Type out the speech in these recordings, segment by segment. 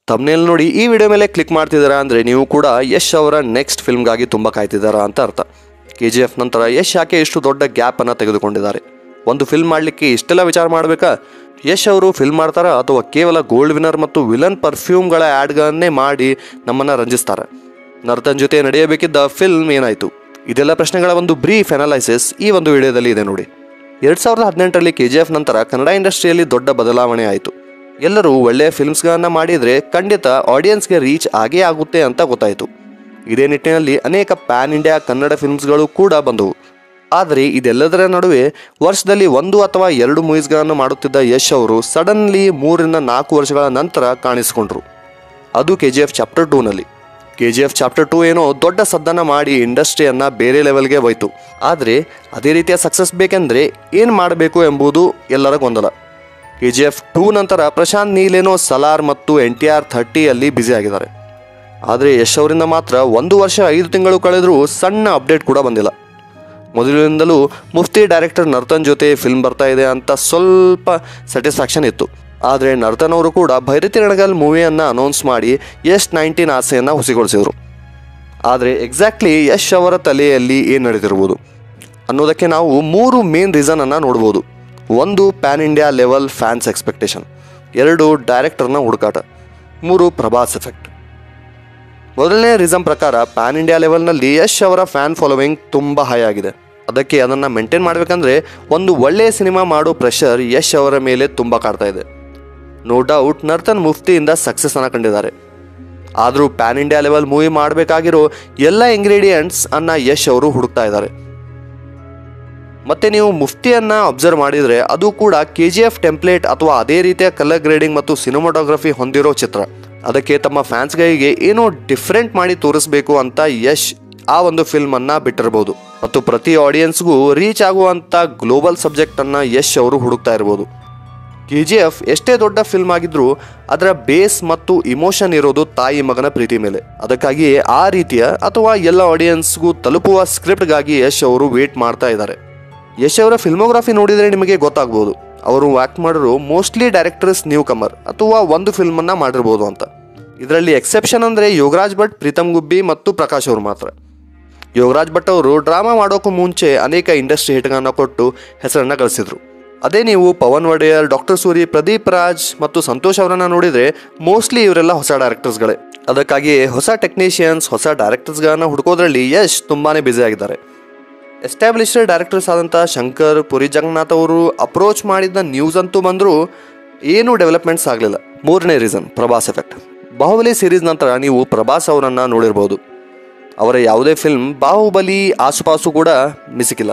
thumbnail ನೋಡಿ ಈ video ಮೇಲೆ ಕ್ಲಿಕ್ ಮಾಡ್ತಿದ್ದೀರಾ ಅಂದರೆ ನೀವು ಕೂಡ ಯಶ್ ಅವರ ನೆಕ್ಸ್ಟ್ ಫಿಲ್ಮ್ಗಾಗಿ ತುಂಬ ಕಾಯ್ತಿದ್ದಾರಾ ಅಂತ ಅರ್ಥ ಕೆ ಜಿ ಎಫ್ ನಂತರ ಯಶ್ ಯಾಕೆ ಇಷ್ಟು ದೊಡ್ಡ ಗ್ಯಾಪನ್ನು ತೆಗೆದುಕೊಂಡಿದ್ದಾರೆ ಒಂದು ಫಿಲ್ಮ್ ಮಾಡಲಿಕ್ಕೆ ಇಷ್ಟೆಲ್ಲ ವಿಚಾರ ಮಾಡಬೇಕಾ ಯಶ್ ಅವರು ಫಿಲ್ಮ್ ಮಾಡ್ತಾರಾ ಅಥವಾ ಕೇವಲ ಗೋಲ್ಡ್ ವಿನ್ನರ್ ಮತ್ತು ವಿಲನ್ ಪರ್ಫ್ಯೂಮ್ಗಳ ಆ್ಯಡ್ಗಳನ್ನೇ ಮಾಡಿ ನಮ್ಮನ್ನು ರಂಜಿಸ್ತಾರೆ ನರ್ತನ್ ಜೊತೆ ನಡೆಯಬೇಕಿದ್ದ ಫಿಲ್ಮ್ ಏನಾಯಿತು ಇದೆಲ್ಲ ಪ್ರಶ್ನೆಗಳ ಒಂದು ಬ್ರೀಫ್ ಅನಾಲೈಸಿಸ್ ಈ ಒಂದು ವಿಡಿಯೋದಲ್ಲಿ ಇದೆ ನೋಡಿ ಎರಡು ಸಾವಿರದ ಹದಿನೆಂಟರಲ್ಲಿ ಕೆ ಜಿ ಎಫ್ ನಂತರ ಕನ್ನಡ ಇಂಡಸ್ಟ್ರಿಯಲ್ಲಿ ದೊಡ್ಡ ಬದಲಾವಣೆ ಆಯಿತು ಎಲ್ಲರೂ ಒಳ್ಳೆಯ ಫಿಲ್ಮ್ಸ್ಗಳನ್ನು ಮಾಡಿದರೆ ಖಂಡಿತ ಆಡಿಯನ್ಸ್ಗೆ ರೀಚ್ ಆಗೇ ಆಗುತ್ತೆ ಅಂತ ಗೊತ್ತಾಯಿತು ಇದೇ ನಿಟ್ಟಿನಲ್ಲಿ ಅನೇಕ ಪ್ಯಾನ್ ಇಂಡಿಯಾ ಕನ್ನಡ ಫಿಲ್ಮ್ಸ್ಗಳು ಕೂಡ ಬಂದವು ಆದರೆ ಇದೆಲ್ಲದರ ನಡುವೆ ವರ್ಷದಲ್ಲಿ ಒಂದು ಅಥವಾ ಎರಡು ಮೂವೀಸ್ಗಳನ್ನು ಮಾಡುತ್ತಿದ್ದ ಯಶ್ ಅವರು ಸಡನ್ಲಿ ಮೂರರಿಂದ ನಾಲ್ಕು ವರ್ಷಗಳ ನಂತರ ಕಾಣಿಸಿಕೊಂಡ್ರು ಅದು ಕೆ ಜಿ ಎಫ್ ಚಾಪ್ಟರ್ ಟೂನಲ್ಲಿ K G F chapter two ಏನೋ ದೊಡ್ಡ ಸದ್ದನ್ನು ಮಾಡಿ ಇಂಡಸ್ಟ್ರಿಯನ್ನು ಬೇರೆ ಲೆವೆಲ್ಗೆ ಹೋಯ್ತು ಆದರೆ ಅದೇ ರೀತಿಯ ಸಕ್ಸಸ್ ಬೇಕೆಂದರೆ ಏನು ಮಾಡಬೇಕು ಎಂಬುದು ಎಲ್ಲರ ಗೊಂದಲ ಕೆ ಜಿ ಎಫ್ ಟೂ ನಂತರ ಪ್ರಶಾಂತ್ ನೀಲೇನೋ ಸಲಾರ್ ಮತ್ತು ಎನ್ ಟಿ ಆರ್ ಥರ್ಟಿಯಲ್ಲಿ ಬ್ಯುಸಿ ಆಗಿದ್ದಾರೆ ಆದರೆ ಯಶ್ ಅವರಿಂದ ಮಾತ್ರ ಒಂದು ವರ್ಷ ಐದು ತಿಂಗಳು ಕಳೆದರೂ ಸಣ್ಣ ಅಪ್ಡೇಟ್ ಕೂಡ ಬಂದಿಲ್ಲ ಮೊದಲಿನಿಂದಲೂ ಮುಫ್ತಿ ಡೈರೆಕ್ಟರ್ ನರ್ತನ್ ಜೊತೆ ಫಿಲ್ಮ್ ಬರ್ತಾ ಇದೆ ಅಂತ ಸ್ವಲ್ಪ ಸ್ಯಾಟಿಸ್ಫ್ಯಾಕ್ಷನ್ ಇತ್ತು ಆದರೆ ನರ್ತನ್ ಅವರು ಕೂಡ ಭೈರತಿ ರಣಗಲ್ ಮೂವಿಯನ್ನು ಅನೌನ್ಸ್ ಮಾಡಿ ಯಶ್ ನೈನ್ಟೀನ್ ಆಸೆಯನ್ನು ಹುಸಿಗೊಳಿಸಿದರು ಆದರೆ ಎಕ್ಸಾಕ್ಟ್ಲಿ ಯಶ್ ಅವರ ತಲೆಯಲ್ಲಿ ಏನು ನಡೆದಿರ್ಬೋದು ಅನ್ನೋದಕ್ಕೆ ನಾವು ಮೂರು ಮೇನ್ ರೀಸನನ್ನು ನೋಡ್ಬೋದು ಒಂದು pan India level fans expectation ಎರಡು ಡೈರೆಕ್ಟರ್ನ ಹುಡುಕಾಟ ಮೂರು ಪ್ರಭಾಸ್ ಎಫೆಕ್ಟ್ ಮೊದಲನೇ ರೀಸನ್ ಪ್ರಕಾರ ಪ್ಯಾನ್ ಇಂಡಿಯಾ ಲೆವೆಲ್ನಲ್ಲಿ ಯಶ್ ಅವರ ಫ್ಯಾನ್ ಫಾಲೋವಿಂಗ್ ತುಂಬ ಹೈ ಆಗಿದೆ ಅದಕ್ಕೆ ಅದನ್ನು ಮೇಂಟೈನ್ ಮಾಡಬೇಕಂದ್ರೆ ಒಂದು ಒಳ್ಳೆಯ ಸಿನಿಮಾ ಮಾಡೋ ಪ್ರೆಷರ್ ಯಶ್ ಅವರ ಮೇಲೆ ತುಂಬ ಕಾಡ್ತಾ ಇದೆ ನೋ ಡೌಟ್ ನರ್ತನ್ ಮುಫ್ತಿಯಿಂದ ಸಕ್ಸಸ್ ಅನ್ನ ಕಂಡಿದ್ದಾರೆ ಆದರೂ ಪ್ಯಾನ್ ಇಂಡಿಯಾ ಲೆವೆಲ್ ಮೂವಿ ಮಾಡಬೇಕಾಗಿರೋ ಎಲ್ಲ ಇಂಗ್ರೀಡಿಯೆಂಟ್ಸ್ ಅನ್ನ ಯಶ್ ಅವರು ಹುಡುಕ್ತಾ ಇದ್ದಾರೆ ಮತ್ತೆ ನೀವು ಮುಫ್ತಿಯನ್ನ ಅಬ್ಸರ್ವ್ ಮಾಡಿದರೆ ಅದು ಕೂಡ ಕೆ ಜಿ ಎಫ್ ಟೆಂಪ್ಲೇಟ್ ಅಥವಾ ಅದೇ ರೀತಿಯ ಕಲರ್ ಗ್ರೇಡಿಂಗ್ ಮತ್ತು ಸಿನಿಮಾಟೋಗ್ರಫಿ ಹೊಂದಿರೋ ಚಿತ್ರ ಅದಕ್ಕೆ ತಮ್ಮ ಫ್ಯಾನ್ಸ್ಗಳಿಗೆ ಏನೋ ಡಿಫ್ರೆಂಟ್ ಮಾಡಿ ತೋರಿಸ್ಬೇಕು ಅಂತ ಯಶ್ ಆ ಒಂದು ಫಿಲ್ಮನ್ನು ಬಿಟ್ಟಿರ್ಬೋದು ಮತ್ತು ಪ್ರತಿ ಆಡಿಯನ್ಸ್ಗೂ ರೀಚ್ ಆಗುವಂಥ ಗ್ಲೋಬಲ್ ಸಬ್ಜೆಕ್ಟನ್ನು ಯಶ್ ಅವರು ಹುಡುಕ್ತಾ ಇರ್ಬೋದು ಕೆ ಜಿ ಎಫ್ ಎಷ್ಟೇ ದೊಡ್ಡ ಫಿಲ್ಮ್ ಆಗಿದ್ರೂ ಅದರ ಬೇಸ್ ಮತ್ತು ಇಮೋಷನ್ ಇರೋದು ತಾಯಿ ಮಗನ ಪ್ರೀತಿ ಮೇಲೆ ಅದಕ್ಕಾಗಿ ಆ ರೀತಿಯ ಅಥವಾ ಎಲ್ಲ ಆಡಿಯನ್ಸ್ಗೂ ತಲುಪುವ ಸ್ಕ್ರಿಪ್ಟ್ಗಾಗಿ ಯಶ್ ಅವರು ವೇಟ್ ಮಾಡ್ತಾ ಇದ್ದಾರೆ ಯಶ್ ಅವರ ಫಿಲ್ಮೋಗ್ರಫಿ ನೋಡಿದರೆ ನಿಮಗೆ ಗೊತ್ತಾಗ್ಬೋದು ಅವರು ಆ್ಯಕ್ಟ್ ಮಾಡಿರೋ ಮೋಸ್ಟ್ಲಿ ಡೈರೆಕ್ಟರ್ಸ್ ನ್ಯೂ ಕಮರ್ ಅಥವಾ ಒಂದು ಫಿಲ್ಮನ್ನು ಮಾಡಿರ್ಬೋದು ಅಂತ ಇದರಲ್ಲಿ ಎಕ್ಸೆಪ್ಷನ್ ಅಂದರೆ ಯೋಗರಾಜ್ ಭಟ್ ಪ್ರೀತಮ್ ಗುಬ್ಬಿ ಮತ್ತು ಪ್ರಕಾಶ್ ಅವರು ಮಾತ್ರ ಯೋಗರಾಜ್ ಭಟ್ ಅವರು ಡ್ರಾಮಾ ಮಾಡೋಕ್ಕೂ ಮುಂಚೆ ಅನೇಕ ಇಂಡಸ್ಟ್ರಿ ಹಿಟ್ಗಳನ್ನು ಕೊಟ್ಟು ಹೆಸರನ್ನು ಗಳಿಸಿದ್ರು ಅದೇ ನೀವು ಪವನ್ ಒಡೆಯರ್ ಡಾಕ್ಟರ್ ಸೂರಿ ಪ್ರದೀಪ್ ರಾಜ್ ಮತ್ತು ಸಂತೋಷ್ ಅವರನ್ನು ನೋಡಿದರೆ ಮೋಸ್ಟ್ಲಿ ಇವರೆಲ್ಲ ಹೊಸ ಡೈರೆಕ್ಟರ್ಸ್ಗಳೇ ಅದಕ್ಕಾಗಿ ಹೊಸ ಟೆಕ್ನಿಷಿಯನ್ಸ್ ಹೊಸ ಡೈರೆಕ್ಟರ್ಸ್ಗಳನ್ನ ಹುಡುಕೋದ್ರಲ್ಲಿ ಯಶ್ ತುಂಬಾ ಬ್ಯುಸಿ ಆಗಿದ್ದಾರೆ ಎಸ್ಟಾಬ್ಲಿಷ್ಡ್ ಡೈರೆಕ್ಟರ್ಸ್ ಆದಂಥ ಶಂಕರ್ ಪುರಿ ಜಗನ್ನಾಥ್ ಅವರು ಅಪ್ರೋಚ್ ಮಾಡಿದ್ದ ನ್ಯೂಸ್ ಅಂತೂ ಬಂದರೂ ಏನೂ ಡೆವಲಪ್ಮೆಂಟ್ಸ್ ಆಗಲಿಲ್ಲ ಮೂರನೇ reason Prabhas effect Baahubali series ನಂತರ ನೀವು ಪ್ರಭಾಸ್ ಅವರನ್ನು ನೋಡಿರ್ಬೋದು ಅವರ ಯಾವುದೇ ಫಿಲ್ಮ್ ಬಾಹುಬಲಿ ಆಸುಪಾಸು ಕೂಡ ಮಿಸಿಕಿಲ್ಲ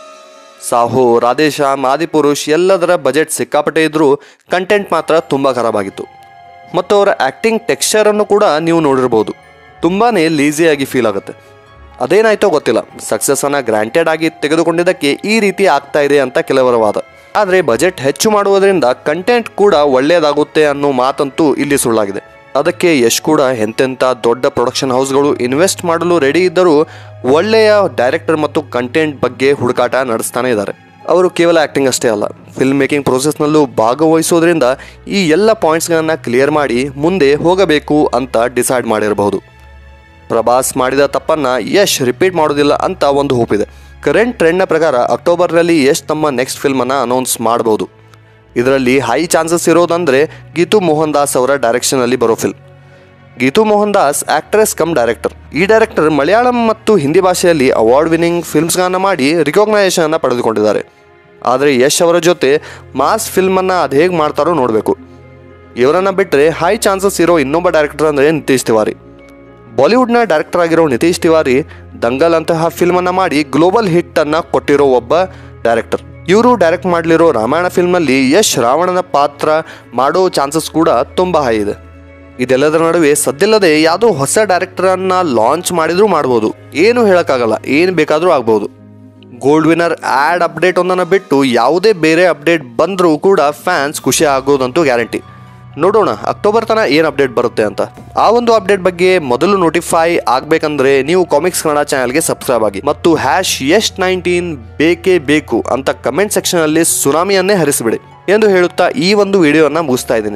ಸಾಹೋ ರಾಧೇಶ್ಯಾಮ್ ಆದಿಪುರುಷ್ ಎಲ್ಲದರ ಬಜೆಟ್ ಸಿಕ್ಕಾಪಟ್ಟೆ ಇದ್ದರೂ ಕಂಟೆಂಟ್ ಮಾತ್ರ ತುಂಬ ಖರಾಬಾಗಿತ್ತು ಮತ್ತು ಅವರ ಆ್ಯಕ್ಟಿಂಗ್ ಟೆಕ್ಸ್ಚರನ್ನು ಕೂಡ ನೀವು ನೋಡಿರ್ಬೋದು ತುಂಬಾ ಲೀಸಿಯಾಗಿ ಫೀಲ್ ಆಗುತ್ತೆ ಅದೇನಾಯ್ತೋ ಗೊತ್ತಿಲ್ಲ ಸಕ್ಸಸ್ಸನ್ನು ಗ್ರಾಂಟೆಡ್ ಆಗಿ ತೆಗೆದುಕೊಂಡಿದ್ದಕ್ಕೆ ಈ ರೀತಿ ಆಗ್ತಾ ಇದೆ ಅಂತ ಕೆಲವರ ವಾದ ಆದರೆ ಬಜೆಟ್ ಹೆಚ್ಚು ಮಾಡುವುದರಿಂದ ಕಂಟೆಂಟ್ ಕೂಡ ಒಳ್ಳೆಯದಾಗುತ್ತೆ ಅನ್ನೋ ಮಾತಂತೂ ಇಲ್ಲಿ ಸುಳ್ಳಾಗಿದೆ ಅದಕ್ಕೆ ಯಶ್ ಕೂಡ ಎಂತೆಂಥ ದೊಡ್ಡ ಪ್ರೊಡಕ್ಷನ್ ಹೌಸ್ಗಳು ಇನ್ವೆಸ್ಟ್ ಮಾಡಲು ರೆಡಿ ಇದ್ದರೂ ಒಳ್ಳೆಯ ಡೈರೆಕ್ಟರ್ ಮತ್ತು ಕಂಟೆಂಟ್ ಬಗ್ಗೆ ಹುಡುಕಾಟ ನಡೆಸ್ತಾನೆ ಇದ್ದಾರೆ ಅವರು ಕೇವಲ ಆ್ಯಕ್ಟಿಂಗ್ ಅಷ್ಟೇ ಅಲ್ಲ ಫಿಲ್ಮ್ ಮೇಕಿಂಗ್ ಪ್ರೋಸೆಸ್ನಲ್ಲೂ ಭಾಗವಹಿಸೋದ್ರಿಂದ ಈ ಎಲ್ಲ ಪಾಯಿಂಟ್ಸ್ಗಳನ್ನು ಕ್ಲಿಯರ್ ಮಾಡಿ ಮುಂದೆ ಹೋಗಬೇಕು ಅಂತ ಡಿಸೈಡ್ ಮಾಡಿರಬಹುದು ಪ್ರಭಾಸ್ ಮಾಡಿದ ತಪ್ಪನ್ನ ಯಶ್ ರಿಪೀಟ್ ಮಾಡೋದಿಲ್ಲ ಅಂತ ಒಂದು ಹೋಪ್ ಇದೆ ಕರೆಂಟ್ ಟ್ರೆಂಡ್ನ ಪ್ರಕಾರ ಅಕ್ಟೋಬರ್ನಲ್ಲಿ ಯಶ್ ತಮ್ಮ ನೆಕ್ಸ್ಟ್ ಫಿಲ್ಮನ್ನು ಅನೌನ್ಸ್ ಮಾಡಬಹುದು ಇದರಲ್ಲಿ ಹೈ ಚಾನ್ಸಸ್ ಇರೋದಂದರೆ ಗೀತು ಮೋಹನ್ ದಾಸ್ ಅವರ ಡೈರೆಕ್ಷನಲ್ಲಿ ಬರೋ film Geethu Mohan Das actress cum director ಈ ಡೈರೆಕ್ಟರ್ ಮಲಯಾಳಂ ಮತ್ತು ಹಿಂದಿ ಭಾಷೆಯಲ್ಲಿ ಅವಾರ್ಡ್ ವಿನ್ನಿಂಗ್ ಫಿಲ್ಮ್ಸ್ಗಳನ್ನು ಮಾಡಿ ರಿಕಾಗ್ನೈಸೇಷನ್ ಪಡೆದುಕೊಂಡಿದ್ದಾರೆ ಆದರೆ ಯಶ್ ಅವರ ಜೊತೆ ಮಾಸ್ ಫಿಲ್ಮನ್ನು ಅದು ಹೇಗೆ ಮಾಡ್ತಾರೋ ನೋಡಬೇಕು ಇವರನ್ನು ಬಿಟ್ಟರೆ ಹೈ ಚಾನ್ಸಸ್ ಇರೋ ಇನ್ನೊಬ್ಬ ಡೈರೆಕ್ಟರ್ ಅಂದರೆ ನಿತೀಶ್ ತಿವಾರಿ ಬಾಲಿವುಡ್ನ ಡೈರೆಕ್ಟರ್ ಆಗಿರೋ ನಿತೀಶ್ ತಿವಾರಿ ದಂಗಲ್ ಅಂತಹ ಫಿಲ್ಮನ್ನು ಮಾಡಿ ಗ್ಲೋಬಲ್ ಹಿಟ್ಟನ್ನು ಕೊಟ್ಟಿರೋ ಒಬ್ಬ ಡೈರೆಕ್ಟರ್ ಇವರು ಡೈರೆಕ್ಟ್ ಮಾಡಲಿರೋ ರಾಮಾಯಣ ಫಿಲ್ಮ್ನಲ್ಲಿ ಯಶ್ ರಾವಣನ ಪಾತ್ರ ಮಾಡೋ ಚಾನ್ಸಸ್ ಕೂಡ ತುಂಬ ಹೈ ಇದೆ ಇದೆಲ್ಲದರ ನಡುವೆ ಸದ್ದಿಲ್ಲದೆ ಯಾವುದೋ ಹೊಸ ಡೈರೆಕ್ಟರನ್ನು ಲಾಂಚ್ ಮಾಡಿದರೂ ಮಾಡ್ಬೋದು ಏನು ಹೇಳೋಕ್ಕಾಗಲ್ಲ ಏನು ಬೇಕಾದರೂ ಆಗ್ಬೋದು ಗೋಲ್ಡ್ ವಿನ್ನರ್ ಆ್ಯಡ್ ಅಪ್ಡೇಟ್ ಒಂದನ್ನು ಬಿಟ್ಟು ಯಾವುದೇ ಬೇರೆ ಅಪ್ಡೇಟ್ ಬಂದರೂ ಕೂಡ ಫ್ಯಾನ್ಸ್ ಖುಷಿ ಆಗೋದಂತೂ ಗ್ಯಾರಂಟಿ ನೋಡೋಣ ಅಕ್ಟೋಬರ್ ತನಕ ಏನು ಅಪ್ಡೇಟ್ ಬರುತ್ತೆ ಅಂತ ಆ ಒಂದು ಅಪ್ಡೇಟ್ ಬಗ್ಗೆ ಮೊದಲು ನೋಟಿಫೈ ಆಗಬೇಕಂದ್ರೆ ನೀವು ಕಾಮಿಕ್ಸ್ ಕನ್ನಡ ಚಾನಲ್ಗೆ ಸಬ್ಸ್ಕ್ರೈಬ್ ಆಗಿ ಮತ್ತು ಹ್ಯಾಶ್ ಎಸ್ ನೈನ್ಟೀನ್ ಬೇಕೇ ಬೇಕು ಅಂತ ಕಮೆಂಟ್ ಸೆಕ್ಷನಲ್ಲಿ ಸುನಾಮಿಯನ್ನೇ ಹರಿಸಿಬಿಡಿ ಎಂದು ಹೇಳುತ್ತಾ ಈ ಒಂದು ವಿಡಿಯೋನ ಮುಗಿಸ್ತಾ ಇದ್ದೀನಿ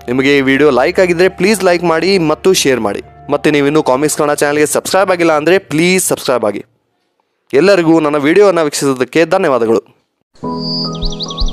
ನಿಮಗೆ ಈ ವಿಡಿಯೋ ಲೈಕ್ ಆಗಿದ್ರೆ ಪ್ಲೀಸ್ ಲೈಕ್ ಮಾಡಿ ಮತ್ತು ಶೇರ್ ಮಾಡಿ ಮತ್ತು ನೀವಿನ್ನೂ ಕಾಮಿಕ್ಸ್ ಕನ್ನಡ ಚಾನಲ್ಗೆ ಸಬ್ಸ್ಕ್ರೈಬ್ ಆಗಿಲ್ಲ ಅಂದರೆ ಪ್ಲೀಸ್ ಸಬ್ಸ್ಕ್ರೈಬ್ ಆಗಿ ಎಲ್ಲರಿಗೂ ನನ್ನ ವಿಡಿಯೋವನ್ನು ವೀಕ್ಷಿಸೋದಕ್ಕೆ ಧನ್ಯವಾದಗಳು